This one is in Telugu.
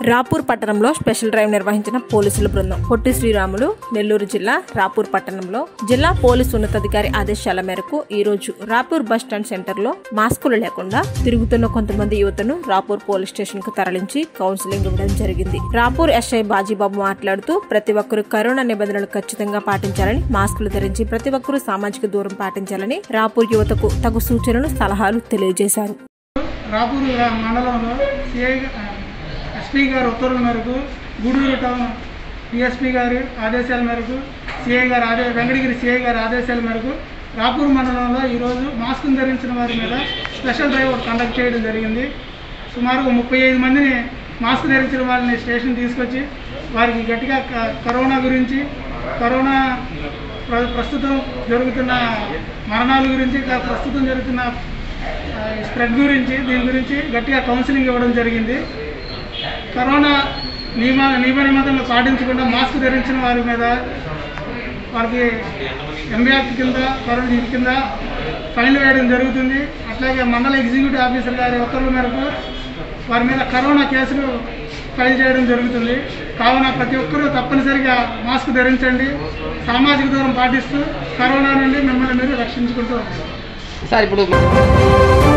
రాపూర్ పట్టణంలో స్పెషల్ డ్రైవ్ నిర్వహించిన పోలీసుల బృందం పొట్టి శ్రీరాములు నెల్లూరు జిల్లా రాపూర్ పట్టణంలో జిల్లా పోలీసు ఉన్నతాధికారి ఆదేశాల మేరకు ఈ రోజు రాపూర్ బస్ స్టాండ్ సెంటర్ లో మాస్కులు లేకుండా తిరుగుతున్న కొంతమంది యువతను రాపూర్ పోలీస్ స్టేషన్ కు తరలించి కౌన్సిలింగ్ ఇవ్వడం జరిగింది రాపూర్ ఎస్ఐ బాజీబాబు మాట్లాడుతూ ప్రతి ఒక్కరూ కరోనా నిబంధనలు ఖచ్చితంగా పాటించాలని మాస్కులు ధరించి ప్రతి ఒక్కరూ సామాజిక దూరం పాటించాలని రాపూర్ యువతకు తగు సూచనలు సలహాలు తెలియజేశారు రాపూర్ రా- మండలంలో సిఐ ఎస్పీ గారి ఉత్తర్వుల మేరకు గూడూరు టౌన్ డిఎస్పీ గారి ఆదేశాల మేరకు సిఐ గారి ఆదే వెంకటగిరి సిఐ గారి ఆదేశాల మేరకు రాపూర్ మండలంలో ఈరోజు మాస్కును ధరించిన వారి మీద స్పెషల్ డ్రైవ్ ఒకటి కండక్ట్ చేయడం జరిగింది సుమారు ముప్పై ఐదు మందిని మాస్క్ ధరించిన వాళ్ళని స్టేషన్ తీసుకొచ్చి వారికి గట్టిగా క- కరోనా గురించి కరోనా ప్ర- ప్రస్తుతం జరుగుతున్న మరణాల గురించి క- ప్రస్తుతం జరుగుతున్న ఆ, స్ప్రెడ్ గురించి దీని గురించి గట్టిగా కౌన్సిలింగ్ ఇవ్వడం జరిగింది కరోనా నియమ నియమ నిబంధనలు పాటించకుండా మాస్క్ ధరించిన వారి మీద వారికి ఎంబీఆర్టీ కింద కరోనా దీని కింద ఫైన్లు వేయడం జరుగుతుంది అట్లాగే మండల ఎగ్జిక్యూటివ్ ఆఫీసర్ గారి ఉత్తర్వుల మేరకు వారి మీద కరోనా కేసులు ఫైల్ చేయడం జరుగుతుంది కావున ప్రతి ఒక్కరూ తప్పనిసరిగా మాస్క్ ధరించండి సామాజిక దూరం పాటిస్తూ కరోనా నుండి మిమ్మల్ని మీరు రక్షించుకుంటూ సార్ ఇప్పుడు